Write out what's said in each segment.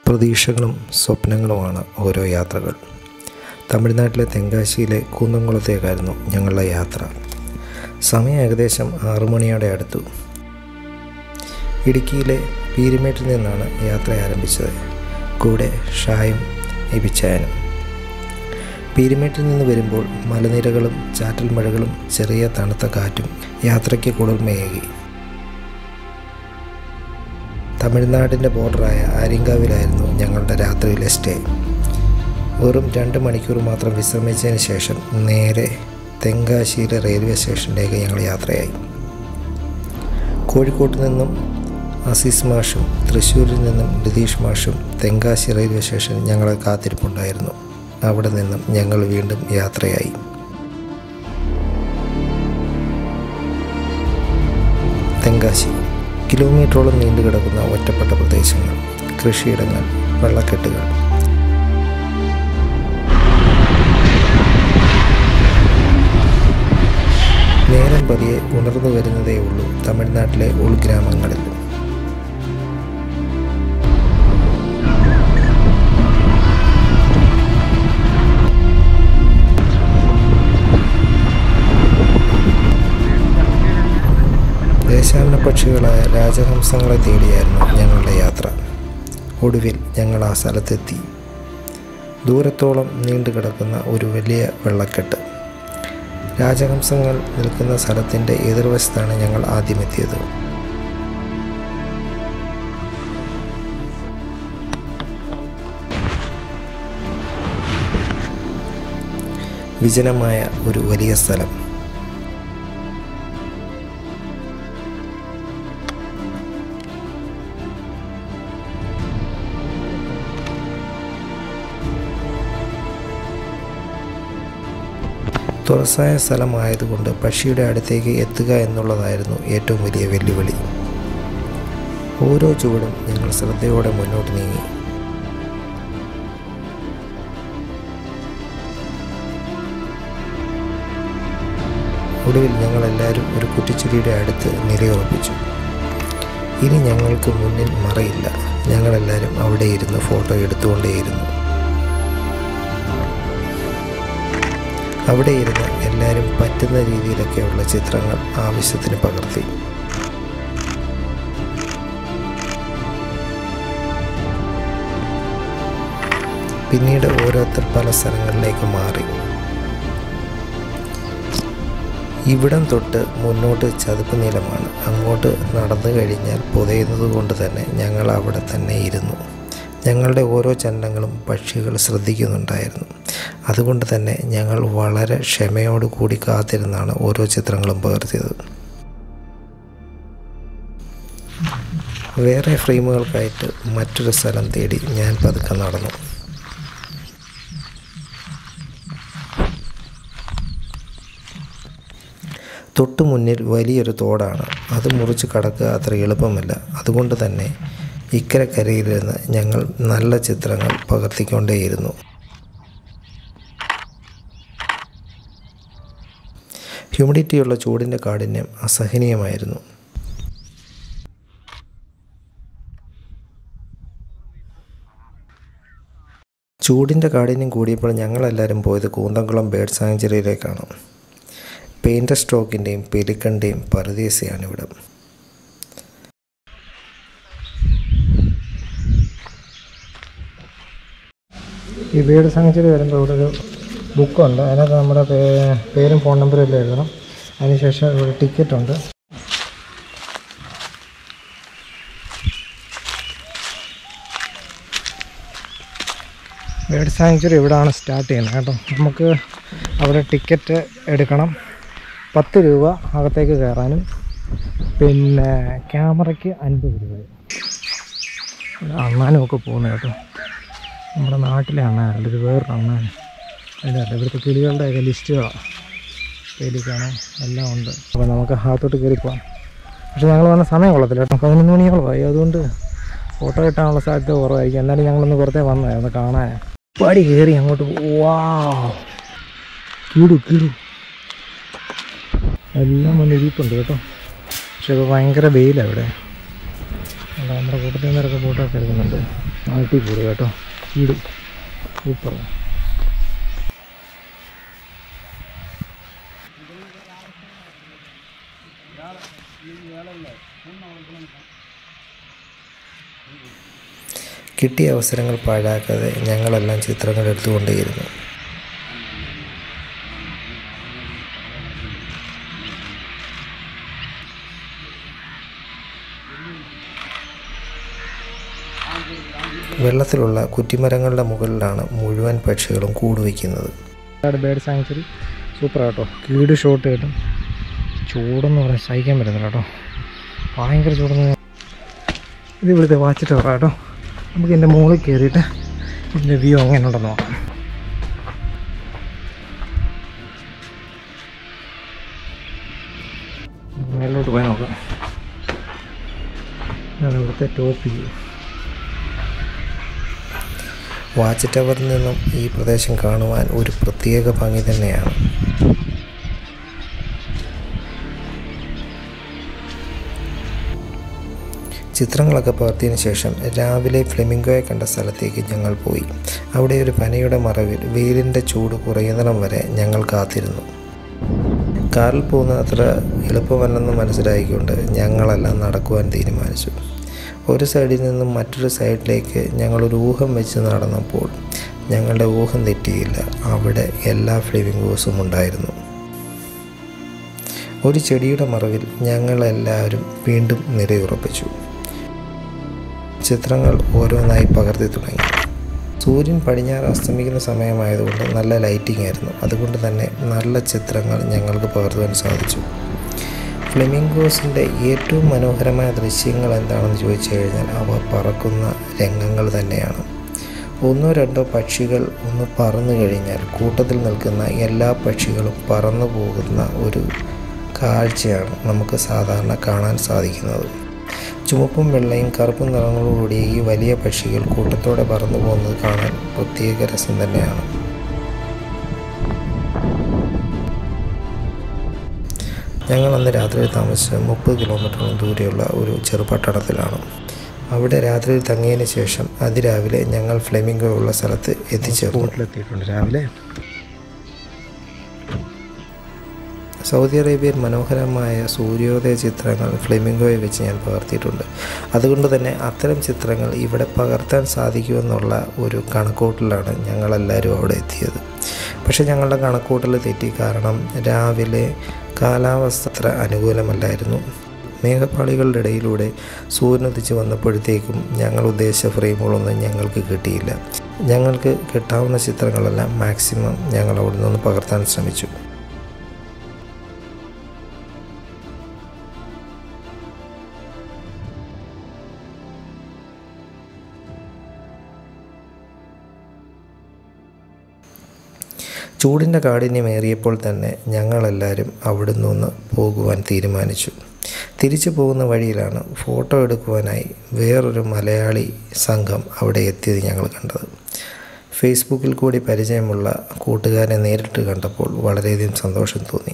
പ്രതീക്ഷകളും സ്വപ്നങ്ങളുമാണ് ഓരോ യാത്രകൾ തമിഴ്നാട്ടിലെ തെങ്കാശിയിലെ കുന്നംകുളത്തേക്കായിരുന്നു ഞങ്ങളുടെ യാത്ര സമയം ഏകദേശം ആറു മണിയോടെ അടുത്തു ഇടുക്കിയിലെ പീരുമേട്ടിൽ നിന്നാണ് യാത്ര ആരംഭിച്ചത് കൂടെ ഷായും എബിച്ചായനും പീരുമേട്ടിൽ നിന്ന് വരുമ്പോൾ മലനിരകളും ചാറ്റൽ മഴകളും ചെറിയ തണുത്ത കാറ്റും യാത്രയ്ക്ക് കുളിർമയേകി തമിഴ്നാടിൻ്റെ ബോർഡറായ ആര്യങ്കാവിലായിരുന്നു ഞങ്ങളുടെ രാത്രിയിലെ സ്റ്റേ വെറും രണ്ട് മണിക്കൂർ മാത്രം വിശ്രമിച്ചതിന് ശേഷം നേരെ തെങ്കാശിയിലെ റെയിൽവേ സ്റ്റേഷനിലേക്ക് ഞങ്ങൾ യാത്രയായി കോഴിക്കോട്ട് നിന്നും അസീസ് മാഷും തൃശ്ശൂരിൽ നിന്നും രതീഷ് മാഷും തെങ്കാശി റെയിൽവേ സ്റ്റേഷൻ ഞങ്ങളെ കാത്തിരിപ്പുണ്ടായിരുന്നു അവിടെ നിന്നും ഞങ്ങൾ വീണ്ടും യാത്രയായി തെങ്കാശി കിലോമീറ്ററോളം നീണ്ടു കിടക്കുന്ന ഒറ്റപ്പെട്ട പ്രദേശങ്ങൾ കൃഷിയിടങ്ങൾ വെള്ളക്കെട്ടുകൾ നേരം പതിയെ ഉണർന്നു വരുന്നതേ ഉള്ളൂ തമിഴ്നാട്ടിലെ ഉൾഗ്രാമങ്ങളിൽ ദേശാടന പക്ഷികളായ രാജഹംസങ്ങളെ തേടിയായിരുന്നു ഞങ്ങളുടെ യാത്ര ഒടുവിൽ ഞങ്ങൾ ആ സ്ഥലത്തെത്തി ദൂരത്തോളം നീണ്ടു കിടക്കുന്ന ഒരു വലിയ വെള്ളക്കെട്ട് രാജഹംസങ്ങൾ നിൽക്കുന്ന സ്ഥലത്തിൻ്റെ എതിർവശത്താണ് ഞങ്ങൾ ആദ്യമെത്തിയത് വിജനമായ ഒരു വലിയ സ്ഥലം തുറസായ സ്ഥലമായതുകൊണ്ട് പക്ഷിയുടെ അടുത്തേക്ക് എത്തുക എന്നുള്ളതായിരുന്നു ഏറ്റവും വലിയ വെല്ലുവിളി ഓരോ ചുവടും ഞങ്ങൾ ശ്രദ്ധയോടെ മുന്നോട്ട് നീങ്ങി ഒടുവിൽ ഞങ്ങളെല്ലാവരും ഒരു കുറ്റിച്ചെടിയുടെ അടുത്ത് നിലയുറപ്പിച്ചു ഇനി ഞങ്ങൾക്ക് മുന്നിൽ മറയില്ല ഞങ്ങളെല്ലാവരും അവിടെ ഇരുന്ന് ഫോട്ടോ എടുത്തുകൊണ്ടേയിരുന്നു അവിടെ ഇരുന്ന് എല്ലാവരും പറ്റുന്ന രീതിയിലൊക്കെയുള്ള ചിത്രങ്ങൾ ആവശ്യത്തിന് പകർത്തി പിന്നീട് ഓരോരുത്തർ പല സ്ഥലങ്ങളിലേക്ക് മാറി ഇവിടം തൊട്ട് മുന്നോട്ട് ചതുപ്പ് നിലമാണ് അങ്ങോട്ട് നടന്നു കഴിഞ്ഞാൽ പുതയുന്നത് കൊണ്ട് തന്നെ ഞങ്ങൾ അവിടെ തന്നെ ഇരുന്നു ഞങ്ങളുടെ ഓരോ ചലനങ്ങളും പക്ഷികൾ ശ്രദ്ധിക്കുന്നുണ്ടായിരുന്നു അതുകൊണ്ട് തന്നെ ഞങ്ങൾ വളരെ ക്ഷമയോടുകൂടി കാത്തിരുന്നാണ് ഓരോ ചിത്രങ്ങളും പകർത്തിയത് വേറെ ഫ്രെയിമുകൾക്കായിട്ട് മറ്റൊരു സ്ഥലം തേടി ഞാൻ പതുക്കെ നടന്നു തൊട്ടു മുന്നിൽ വലിയൊരു തോടാണ് അത് മുറിച്ച് കടക്കുക അത്ര എളുപ്പമല്ല അതുകൊണ്ട് തന്നെ ഇക്കരക്കരയിൽ നിന്ന് ഞങ്ങൾ നല്ല ചിത്രങ്ങൾ പകർത്തിക്കൊണ്ടേയിരുന്നു ഹ്യൂമിഡിറ്റിയുള്ള ചൂടിൻ്റെ കാഠിന്യം അസഹനീയമായിരുന്നു ചൂടിൻ്റെ കാഠിന്യം കൂടിയപ്പോൾ ഞങ്ങളെല്ലാവരും പോയത് കൂന്തംകുളം ബേർഡ് സാങ്ച്വറിയിലേക്കാണ് പെയിൻ്റർ സ്ട്രോക്കിൻ്റെയും പെലിക്കൻ്റെയും പരദേശിയാണ് ഇവിടെ ഈ ബേർഡ് സാങ്ച്വറി വരുമ്പോൾ ഇവിടെ ഒരു ബുക്കുണ്ട് അതിനകത്ത് നമ്മുടെ പേ- പേരും ഫോൺ നമ്പറും എല്ലാം എഴുതണം അതിനുശേഷം ഇവിടെ ടിക്കറ്റ് ഉണ്ട് ബേർഡ് സാങ്ച്വറി ഇവിടെയാണ് സ്റ്റാർട്ട് ചെയ്യുന്നത് കേട്ടോ നമുക്ക് അവിടെ ടിക്കറ്റ് എടുക്കണം പത്ത് രൂപ അകത്തേക്ക് കയറാനും പിന്നെ ക്യാമറയ്ക്ക് അൻപത് രൂപ അണ്ണാനും ഒക്കെ പോകുന്നത് കേട്ടോ നമ്മുടെ നാട്ടിലെ അണ്ണാനല്ല ഇത് വേറൊരു അണ്ണാൻ ഇതല്ല ഇവിടുത്തെ കിളികളുടെയൊക്കെ ലിസ്റ്റുകളാണ് പേലിക്കാണ് എല്ലാം ഉണ്ട് അപ്പോൾ നമുക്ക് അകത്തോട്ട് കയറി പോകാം പക്ഷേ ഞങ്ങൾ വന്ന സമയം കൊള്ളത്തില്ല കേട്ടോ പതിനൊന്ന് മണിയോളമായി അതുകൊണ്ട് ഫോട്ടോ കിട്ടാനുള്ള സാധ്യത കുറവായിരിക്കും എന്നാലും ഞങ്ങളൊന്ന് പുറത്തേ വന്നതായിരുന്നു കാണാൻ പടി കയറി അങ്ങോട്ട് വാ കീടു കീടു എല്ലാം വന്ന് ഇരിപ്പുണ്ട് കേട്ടോ പക്ഷെ ഇപ്പോൾ ഭയങ്കര വെയിലാണ് ഇവിടെ അല്ല നമ്മുടെ കൂട്ടത്തിൽ നിന്നൊക്കെ ഫോട്ടോയൊക്കെ എടുക്കുന്നുണ്ട് അടിപൊളി കേട്ടോ വീട് സൂപ്പർ കിട്ടിയ അവസരങ്ങൾ പാഴാക്കാതെ ഞങ്ങളെല്ലാം ചിത്രങ്ങൾ എടുത്തുകൊണ്ടേയിരുന്നു വെള്ളത്തിലുള്ള കുറ്റിമരങ്ങളുടെ മുകളിലാണ് മുഴുവൻ പക്ഷികളും കൂടുവയ്ക്കുന്നത് ബേഡ് സാങ്ച്വറി സൂപ്പർ കേട്ടോ കീട് ഷോട്ട് കിട്ടും ചൂടെന്ന് പറയാൻ സഹിക്കാൻ പറ്റുന്നില്ല കേട്ടോ ഭയങ്കര ചൂടെന്ന് ഇത് ഇവിടുത്തെ വാച്ച് ടവർ കേട്ടോ നമുക്ക് എൻ്റെ മുകളിൽ കയറിയിട്ട് ഇതിൻ്റെ വ്യൂ എങ്ങനെ ഉണ്ടെന്ന് നോക്കാം മേലോട്ട് പോയി നോക്കാം ഇതാണ് ഇവിടുത്തെ ടോപ്പ് വ്യൂ വാച്ച് ടവറിൽ നിന്നും ഈ പ്രദേശം കാണുവാൻ ഒരു പ്രത്യേക ഭംഗി തന്നെയാണ് ചിത്രങ്ങളൊക്കെ പകർത്തിയതിന് ശേഷം രാവിലെ ഫ്ലെമിംഗോയെ കണ്ട സ്ഥലത്തേക്ക് ഞങ്ങൾ പോയി അവിടെ ഒരു പനയുടെ മറവിൽ വെയിലിൻ്റെ ചൂട് കുറയുന്നിടം വരെ ഞങ്ങൾ കാത്തിരുന്നു കാറിൽ പോകുന്നത് അത്ര എളുപ്പമല്ലെന്ന് മനസ്സിലായിക്കൊണ്ട് ഞങ്ങളെല്ലാം നടക്കുവാൻ തീരുമാനിച്ചു ഒരു സൈഡിൽ നിന്നും മറ്റൊരു സൈഡിലേക്ക് ഞങ്ങളൊരു ഊഹം വെച്ച് നടന്നപ്പോൾ ഞങ്ങളുടെ ഊഹം തെറ്റിയില്ല അവിടെ എല്ലാ ഫ്ലെമിംഗോസും ഉണ്ടായിരുന്നു ഒരു ചെടിയുടെ മറവിൽ ഞങ്ങളെല്ലാവരും വീണ്ടും നിലയുറപ്പിച്ചു ചിത്രങ്ങൾ ഓരോന്നായി പകർത്തി തുടങ്ങി സൂര്യൻ പടിഞ്ഞാറ് അസ്തമിക്കുന്ന സമയമായതുകൊണ്ട് നല്ല ലൈറ്റിംഗ് ആയിരുന്നു അതുകൊണ്ട് തന്നെ നല്ല ചിത്രങ്ങൾ ഞങ്ങൾക്ക് പകർത്തുവാൻ സാധിച്ചു ഫ്ലെമിംഗോസിൻ്റെ ഏറ്റവും മനോഹരമായ ദൃശ്യങ്ങൾ എന്താണെന്ന് ചോദിച്ചു കഴിഞ്ഞാൽ അവ പറക്കുന്ന രംഗങ്ങൾ തന്നെയാണ് ഒന്നോ രണ്ടോ പക്ഷികൾ ഒന്ന് പറന്നു കഴിഞ്ഞാൽ കൂട്ടത്തിൽ നിൽക്കുന്ന എല്ലാ പക്ഷികളും പറന്നു പോകുന്ന ഒരു കാഴ്ചയാണ് നമുക്ക് സാധാരണ കാണാൻ സാധിക്കുന്നത് ചുവപ്പും വെള്ളയും കറുപ്പും നിറങ്ങളോടുകൂടി ഈ വലിയ പക്ഷികൾ കൂട്ടത്തോടെ പറന്നു പോകുന്നത് കാണാൻ പ്രത്യേക രസം തന്നെയാണ് ഞങ്ങൾ അന്ന് രാത്രി താമസിച്ച മുപ്പത് കിലോമീറ്ററോളം ദൂരെയുള്ള ഒരു ചെറുപട്ടണത്തിലാണ് അവിടെ രാത്രിയിൽ തങ്ങിയതിന് ശേഷം അതിരാവിലെ ഞങ്ങൾ ഫ്ലെമിംഗോ ഉള്ള സ്ഥലത്ത് എത്തിച്ചേർന്നു ബോട്ടിലെത്തിയിട്ടുണ്ട് രാവിലെ സൗദി അറേബ്യയിൽ മനോഹരമായ സൂര്യോദയ ചിത്രങ്ങൾ ഫ്ലെമിംഗോയെ വെച്ച് ഞാൻ പകർത്തിയിട്ടുണ്ട് അതുകൊണ്ട് തന്നെ അത്തരം ചിത്രങ്ങൾ ഇവിടെ പകർത്താൻ സാധിക്കുമെന്നുള്ള ഒരു കണക്കൂട്ടലാണ് ഞങ്ങളെല്ലാവരും അവിടെ എത്തിയത് പക്ഷേ ഞങ്ങളുടെ കണക്കൂട്ടൽ തെറ്റി കാരണം രാവിലെ കാലാവസ്ഥ അത്ര അനുകൂലമല്ലായിരുന്നു മേഘപ്പാളികളുടെ ഇടയിലൂടെ സൂര്യനുദിച്ച് വന്നപ്പോഴത്തേക്കും ഞങ്ങൾ ഉദ്ദേശിച്ച ഫ്രെയിമുകളൊന്നും ഞങ്ങൾക്ക് കിട്ടിയില്ല ഞങ്ങൾക്ക് കിട്ടാവുന്ന ചിത്രങ്ങളെല്ലാം മാക്സിമം ഞങ്ങൾ അവിടെ നിന്ന് പകർത്താൻ ശ്രമിച്ചു ചൂടിൻ്റെ കാഠിന്യമേറിയപ്പോൾ തന്നെ ഞങ്ങളെല്ലാവരും അവിടെ നിന്ന് പോകുവാൻ തീരുമാനിച്ചു തിരിച്ചു പോകുന്ന വഴിയിലാണ് ഫോട്ടോ എടുക്കുവാനായി വേറൊരു മലയാളി സംഘം അവിടെ എത്തിയത് ഞങ്ങൾ കണ്ടത് ഫേസ്ബുക്കിൽ കൂടി പരിചയമുള്ള കൂട്ടുകാരെ നേരിട്ട് കണ്ടപ്പോൾ വളരെയധികം സന്തോഷം തോന്നി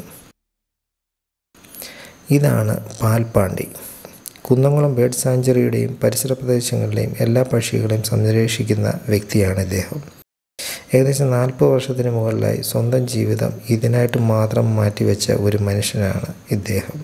ഇതാണ് പാൽപ്പാണ്ടി കുന്നംകുളം ബേർഡ് സാഞ്ചുറിയുടെയും പരിസര പ്രദേശങ്ങളിലെയും എല്ലാ പക്ഷികളെയും സംരക്ഷിക്കുന്ന വ്യക്തിയാണ് ഇദ്ദേഹം ഏകദേശം നാൽപ്പത് വർഷത്തിന് മുകളിലായി സ്വന്തം ജീവിതം ഇതിനായിട്ട് മാത്രം മാറ്റിവെച്ച ഒരു മനുഷ്യനാണ് ഇദ്ദേഹം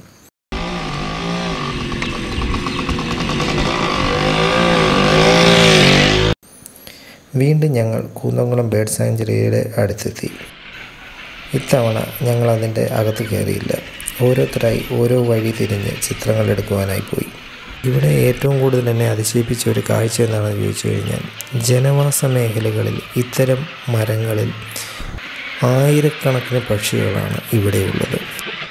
വീണ്ടും ഞങ്ങൾ കൂന്നംകുളം ബേർഡ് സാഞ്ചുറിയുടെ അടുത്തെത്തി ഇത്തവണ ഞങ്ങൾ അതിൻ്റെ അകത്ത് കയറിയില്ല ഓരോരുത്തരായി ഓരോ വഴി തിരിഞ്ഞ് ചിത്രങ്ങൾ എടുക്കുവാനായി പോയി ഇവിടെ ഏറ്റവും കൂടുതൽ എന്നെ അതിശയിപ്പിച്ച ഒരു കാഴ്ച എന്താണെന്ന് ചോദിച്ചു കഴിഞ്ഞാൽ ജനവാസ മേഖലകളിൽ ഇത്തരം മരങ്ങളിൽ ആയിരക്കണക്കിന് പക്ഷികളാണ് ഇവിടെയുള്ളത്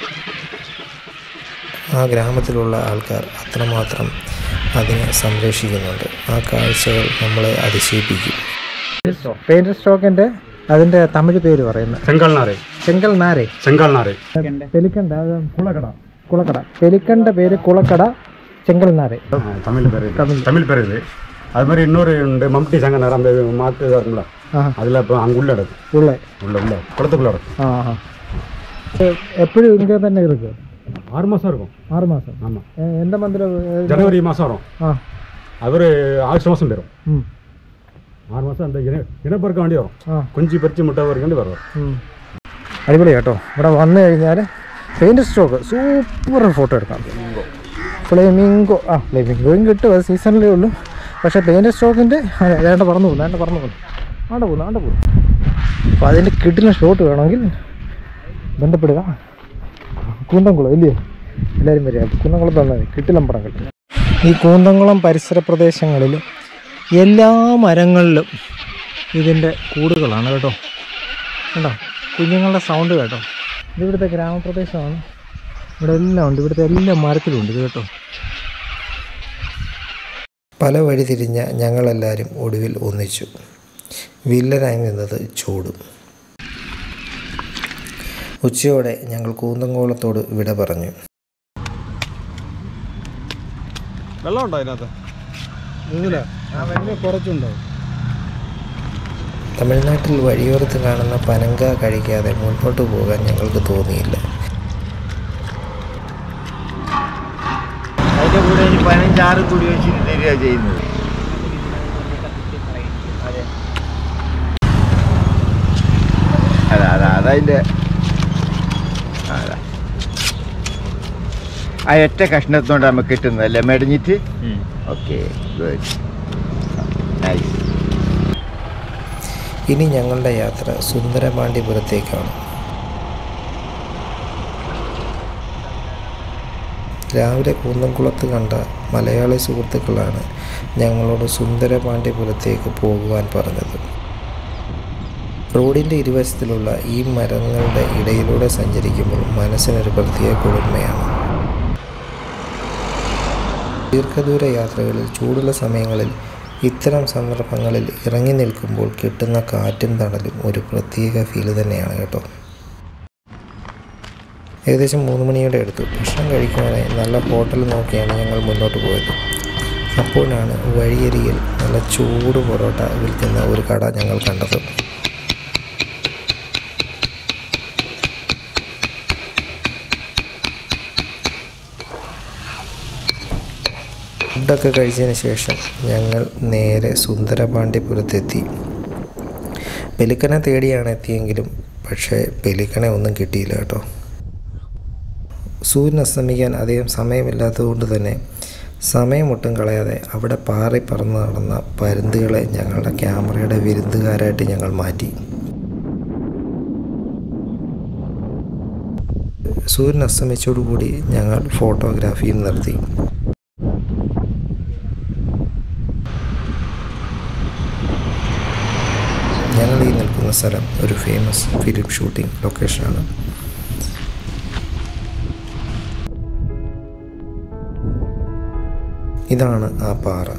ആ ഗ്രാമത്തിലുള്ള ആൾക്കാർ അത്രമാത്രം അതിനെ സംരക്ഷിക്കുന്നുണ്ട് ആ കാഴ്ചകൾ നമ്മളെ അതിശയിപ്പിക്കും പെയിന്റ് സ്റ്റോക്കിന്റെ അതിന്റെ തമിഴ് പേര് പറയുന്നത് செங்கல்நாரை ചെങ്കൽ നാരെ செங்கல்நாரை പെലിക്കണ്ട കുളക്കട കുളക്കട പെലിക്കണ്ട പേര് കുളക്കട ചെങ്കൽ നാരെ ஆ, தமிழ் பேர் இது தமிழ் பேர் இது அது மாதிரி இன்னொரு உண்டு மம்டி சங்கனார் அந்த மாட்டு வரும்ல ആ அதில் இப்போ அங்கே உள்ள இடத்து ഉള്ള உள்ள உள்ள குளத்துக்குள்ள இடத்து ആ ആ എപ്പോഴും ഇங்கே തന്നെ இருக்கு ஆறு மாதம் இருக்கும் ஆறு மாதம் ஆமாம் எந்த மந்தில் ஜனவரி மாதம் வரும் ஆ அவர் ஆகஸ்ட் மாதம் வரும் ഉം. ஆறு மாதம் அந்த இன இனப்பெருக்க வேண்டி வரும் ആ குஞ்சு பறித்து முட்டை வரைக்கும் வரும் ഉം. അടിപൊളി കേട്ടോ ഇവിടെ വന്നു കഴിഞ്ഞാൽ പെയിൻറ് സ്ട്രോക്ക് സൂപ്പർ ഫോട്ടോ എടുക്കാം ഫ്ലേമിംഗോ ആ ഫ്ലേമിംഗോയും കിട്ടും അത് സീസണിലേ ഉള്ളൂ പക്ഷേ പെയിൻറ് സ്ട്രോക്കിൻ്റെ വേണ്ട പറന്നു പോകുന്നു വേണ്ട പറന്നു പോകുന്നു ആണ്ട പോകുന്നു ആണ്ട പോകുന്നു അപ്പോൾ അതിൻ്റെ കിട്ടിലെ ഷോട്ട് വേണമെങ്കിൽ ബന്ധപ്പെടുക കൂന്തംകുളം ഇല്ലയോ എല്ലാവരും വരിക കൂന്തംകുളത്ത് വന്നാൽ കിട്ടിലമ്പടം കിട്ടും ഈ കൂന്തംകുളം പരിസര പ്രദേശങ്ങളിൽ എല്ലാ മരങ്ങളിലും ഇതിൻ്റെ കൂടുകളാണ് കേട്ടോ കേട്ടോ കുഞ്ഞുങ്ങളുടെ സൗണ്ട് കേട്ടോ ഇത് ഇവിടുത്തെ ഗ്രാമപ്രദേശമാണ് ഇവിടെ എല്ലാം ഉണ്ട് ഇവിടുത്തെ എല്ലാ മരത്തിലും ഉണ്ട് ഇത് കേട്ടോ പല വഴി തിരിഞ്ഞ ഞങ്ങളെല്ലാവരും ഒടുവിൽ ഒന്നിച്ചു വില്ലനായി നിന്നത് ചൂടും ഉച്ചയോടെ ഞങ്ങൾ കൂന്തങ്കോളത്തോട് വിട പറഞ്ഞു വെള്ളമുണ്ടോ അതിനകത്ത് ഇതില്ല കുറച്ചുണ്ടാവും തമിഴ്നാട്ടിൽ വഴിയോരത്ത് കാണുന്ന പനങ്ക കഴിക്കാതെ മുൻപോട്ട് പോകാൻ ഞങ്ങൾക്ക് തോന്നിയില്ല അതിന്റെ കൂടെ ഇനി പതിനഞ്ചാറ് കൂടി വെച്ചിട്ട് തരിക ചെയ്യുന്നത് അതാ അതാ അതതിൻ്റെ അതാ ആ ഒറ്റ കഷ്ണത്തോണ്ട് നമുക്ക് കിട്ടുന്നത് അല്ലേ മെടഞ്ഞിട്ട് ഓക്കെ ഗുഡ് നൈസ് ഇനി ഞങ്ങളുടെ യാത്ര സുന്ദരപാണ്ഡിപുരത്തേക്കാണ് രാവിലെ കൂന്തംകുളത്ത് കണ്ട മലയാളി സുഹൃത്തുക്കളാണ് ഞങ്ങളോട് സുന്ദരപാണ്ഡിപുരത്തേക്ക് പോകുവാൻ പറഞ്ഞത് റോഡിൻ്റെ ഇരുവശത്തിലുള്ള ഈ മരങ്ങളുടെ ഇടയിലൂടെ സഞ്ചരിക്കുമ്പോൾ മനസ്സിനൊരു പ്രത്യേക കുളിർമയാണ് ദീർഘദൂര യാത്രകളിൽ ചൂടുള്ള സമയങ്ങളിൽ ഇത്തരം സന്ദർഭങ്ങളിൽ ഇറങ്ങി നിൽക്കുമ്പോൾ കിട്ടുന്ന കാറ്റും തണലും ഒരു പ്രത്യേക ഫീൽ തന്നെയാണ് കേട്ടോ ഏകദേശം മൂന്ന് മണിയോടെ എടുത്തു ഭക്ഷണം കഴിക്കുവാനായി നല്ല ഹോട്ടൽ നോക്കിയാണ് ഞങ്ങൾ മുന്നോട്ട് പോയത് അപ്പോഴാണ് വഴിയരികിൽ നല്ല ചൂട് പൊറോട്ട വിൽക്കുന്ന ഒരു കട ഞങ്ങൾ കണ്ടത് ഫുഡൊക്കെ കഴിച്ചതിന് ശേഷം ഞങ്ങൾ നേരെ സുന്ദരപാണ്ഡിപുരത്തെത്തി പെലിക്കനെ തേടിയാണ് എത്തിയെങ്കിലും പക്ഷേ പെലിക്കനെ ഒന്നും കിട്ടിയില്ല കേട്ടോ സൂര്യൻ അസ്തമിക്കാൻ അധികം സമയമില്ലാത്തതുകൊണ്ട് തന്നെ സമയമൊട്ടും കളയാതെ അവിടെ പാറി പറന്ന് നടന്ന പരുന്തുകളെ ഞങ്ങളുടെ ക്യാമറയുടെ വിരുന്നുകാരായിട്ട് ഞങ്ങൾ മാറ്റി സൂര്യൻ അസ്തമിച്ചോടുകൂടി ഞങ്ങൾ ഫോട്ടോഗ്രാഫിയും നിർത്തി ഞങ്ങൾ ഈ നിൽക്കുന്ന സ്ഥലം ഒരു ഫേമസ് ഫിലിം ഷൂട്ടിംഗ് ലൊക്കേഷനാണ് ഇതാണ് ആ പാറ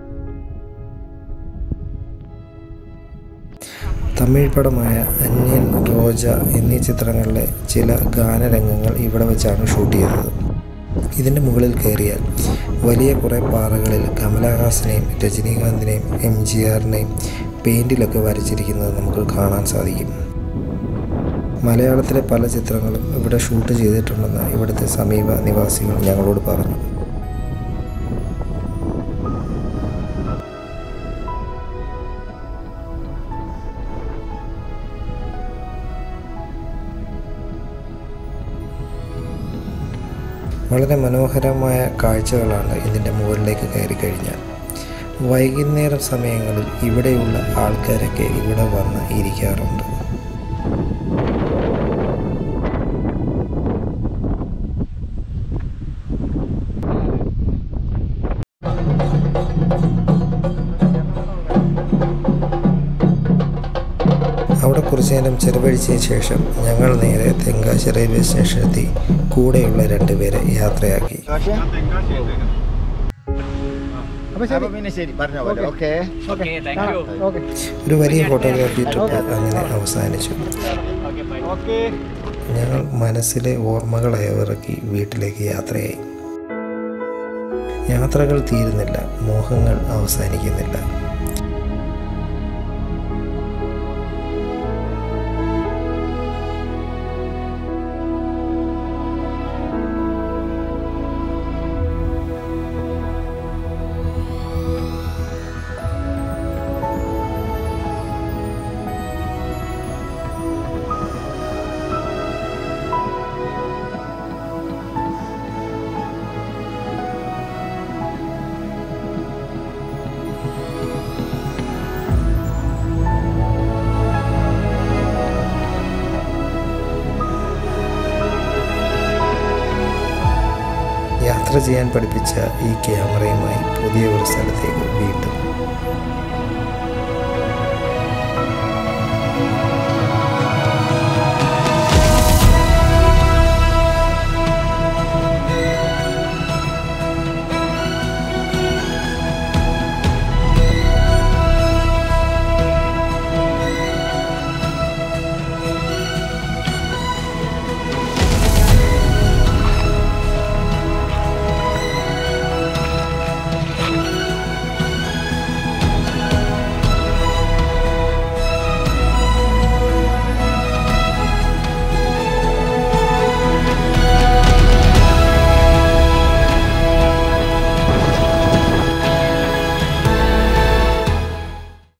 തമിഴ് പടമായ അന്യൻ റോജ എന്നീ ചിത്രങ്ങളിലെ ചില ഗാനരംഗങ്ങൾ ഇവിടെ വെച്ചാണ് ഷൂട്ട് ചെയ്തത് ഇതിൻ്റെ മുകളിൽ കയറിയാൽ വലിയ കുറേ പാറകളിൽ കമലഹാസനെയും രജനീകാന്തിനെയും എം ജി ആറിനെയും പെയിൻറ്റിലൊക്കെ വരച്ചിരിക്കുന്നത് നമുക്ക് കാണാൻ സാധിക്കും മലയാളത്തിലെ പല ചിത്രങ്ങളും ഇവിടെ ഷൂട്ട് ചെയ്തിട്ടുണ്ടെന്ന് ഇവിടുത്തെ സമീപ നിവാസികൾ ഞങ്ങളോട് പറഞ്ഞു വളരെ മനോഹരമായ കാഴ്ചകളാണ് ഇതിൻ്റെ മുകളിലേക്ക് കയറി കഴിഞ്ഞാൽ വൈകുന്നേരം സമയങ്ങളിൽ ഇവിടെയുള്ള ആൾക്കാരൊക്കെ ഇവിടെ വന്ന് ഇരിക്കാറുണ്ട് അവിടെ കുറച്ചു നേരം ചെലവഴിച്ചതിന് ശേഷം ഞങ്ങൾ നേരെ തെങ്കാശി റെയിൽവേ സ്റ്റേഷനിലെത്തി കൂടെയുള്ള രണ്ടുപേരെ യാത്രയാക്കി അപ്പൊ പിന്നെ ശരി പറഞ്ഞ പോലെ ഓക്കെ ഓക്കെ ഒരു വലിയ ഫോട്ടോഗ്രാഫി ട്രിപ്പ് അങ്ങനെ അവസാനിച്ചു ഞങ്ങൾ മനസ്സിലെ ഓർമ്മകൾ അയവിറക്കി വീട്ടിലേക്ക് യാത്രയായി യാത്രകൾ തീരുന്നില്ല മോഹങ്ങൾ അവസാനിക്കുന്നില്ല യാത്ര ചെയ്യാൻ പഠിപ്പിച്ച ഈ ക്യാമറയുമായി പുതിയ ഒരു സ്ഥലത്തേക്ക് വീണ്ടും